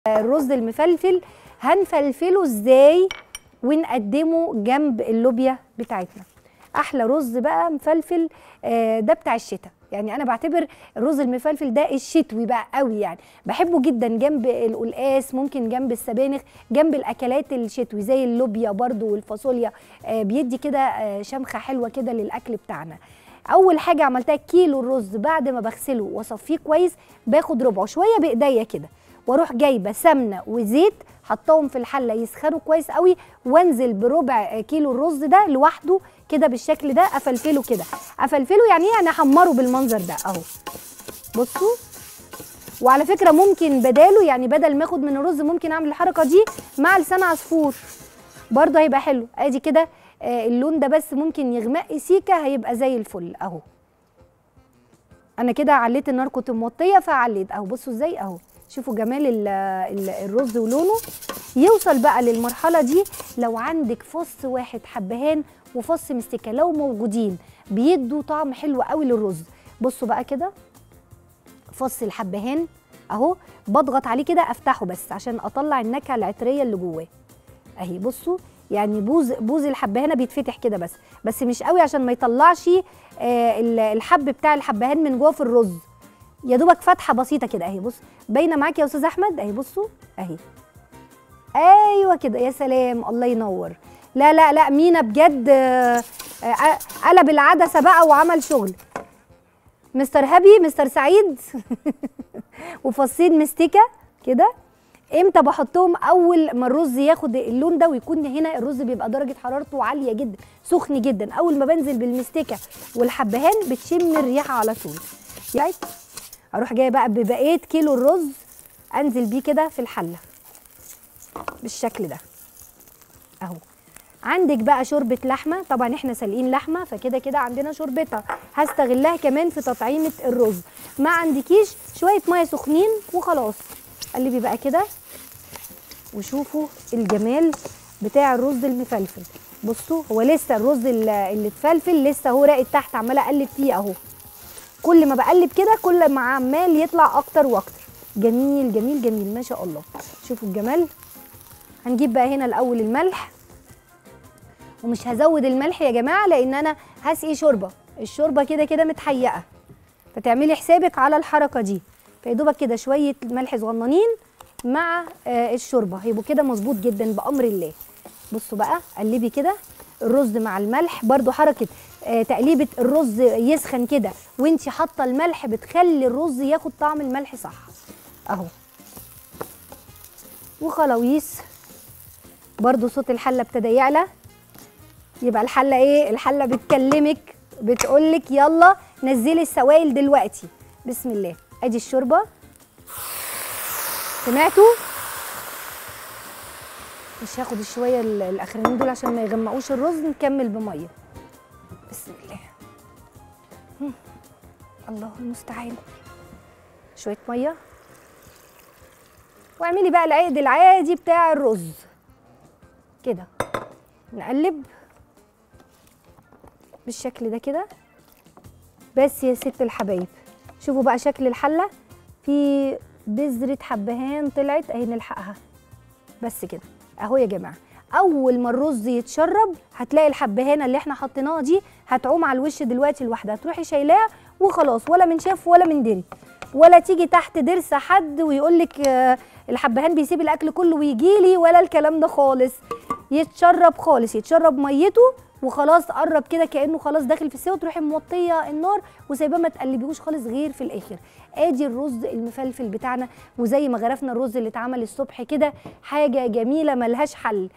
الرز المفلفل هنفلفله ازاي ونقدمه جنب اللوبيا بتاعتنا احلى رز بقى مفلفل آه، ده بتاع الشتاء يعني انا بعتبر الرز المفلفل ده الشتوي بقى قوي يعني بحبه جدا جنب القلقاس ممكن جنب السبانخ جنب الاكلات الشتوي زي اللوبيا برضو والفاصوليا آه، بيدي كده آه، شمخه حلوه كده للاكل بتاعنا اول حاجه عملتها كيلو الرز بعد ما بغسله واصفيه كويس باخد ربعه شويه بايديا كده واروح جايبه سمنه وزيت حطاهم في الحله يسخنوا كويس قوي وانزل بربع كيلو الرز ده لوحده كده بالشكل ده افلفله كده افلفله يعني ايه يعني احمره بالمنظر ده اهو بصوا وعلى فكره ممكن بداله يعني بدل ما اخد من الرز ممكن اعمل الحركه دي مع لسان عصفور برضه هيبقى حلو ادي كده آه، اللون ده بس ممكن يغمق سيكه هيبقى زي الفل اهو انا كده عليت النار كنت موطيه فعليت اهو بصوا ازاي اهو شوفوا جمال ال ال الرز ولونه يوصل بقى للمرحله دي لو عندك فص واحد حبهان وفص مستكه لو موجودين بيدوا طعم حلو قوي للرز بصوا بقى كده فص الحبهان اهو بضغط عليه كده افتحه بس عشان اطلع النكهه العطريه اللي جواه اهي بصوا يعني بوز بوز الحبهانه بيتفتح كده بس بس مش قوي عشان ما يطلعش آه ال- الحب بتاع الحبهان من جوه في الرز يا دوبك فتحه بسيطه كده اهي بص باينه معاك يا استاذ احمد اهي بصوا اهي ايوه كده يا سلام الله ينور لا لا لا مينا بجد آه، آه، قلب العدسه بقى وعمل شغل مستر هابي مستر سعيد وفصين مستكه كده امتى بحطهم اول ما الرز ياخد اللون ده ويكون هنا الرز بيبقى درجه حرارته عاليه جدا سخن جدا اول ما بنزل بالمستكه والحبهان بتشم الريحه على طول يعني اروح جايه بقى ببقيه كيلو الرز انزل بيه كده في الحله بالشكل ده اهو عندك بقى شوربه لحمه طبعا احنا سالقين لحمه فكده كده عندنا شوربتها هستغلها كمان في تطعيمه الرز ما عندكيش شويه ميه سخنين وخلاص قلبي بقى كده وشوفوا الجمال بتاع الرز المفلفل بصوا هو لسه الرز اللي اللي اتفلفل لسه هو راقد تحت عماله اقلب فيه اهو كل ما بقلب كده كل ما عمال يطلع اكتر واكتر جميل جميل جميل ما شاء الله شوفوا الجمال هنجيب بقى هنا الاول الملح ومش هزود الملح يا جماعه لان انا هسقي شوربه الشوربه كده كده متحيقه فتعملي حسابك على الحركه دي فيا دوبك كده شويه ملح صغننين مع آه الشوربه هيبقوا كده مظبوط جدا بامر الله بصوا بقى قلبي كده الرز مع الملح برضو حركه آه تقليبه الرز يسخن كده وانتي حاطه الملح بتخلي الرز ياخد طعم الملح صح اهو وخلاويص برضو صوت الحله ابتدى يعلى يبقى الحله ايه الحله بتكلمك بتقولك يلا نزلي السوائل دلوقتي بسم الله ادي الشوربه سمعتوا مش هاخد الشويه ال- الاخرانيين دول عشان ما يغمقوش الرز نكمل بميه بسم الله هم. الله المستعان شويه ميه واعملي بقى العقد العادي بتاع الرز كده نقلب بالشكل ده كده بس يا ست الحبايب شوفوا بقى شكل الحله في بذره حبهان طلعت اهي نلحقها بس كده اهو يا جماعه اول ما الرز يتشرب هتلاقي الحبهانه اللي احنا حطيناها دي هتعوم على الوش دلوقتي لوحدها تروحي شايلاها وخلاص ولا من شاف ولا من دري ولا تيجي تحت ضرس حد ويقول لك الحبهان بيسيب الاكل كله ويجي لي ولا الكلام ده خالص يتشرب خالص يتشرب ميته وخلاص قرب كده كانه خلاص داخل في السوا تروحي موطيه النار وسايباه ما تقلبيهوش خالص غير في الاخر ادي الرز المفلفل بتاعنا وزي ما غرفنا الرز اللي اتعمل الصبح كده حاجه جميله ملهاش حل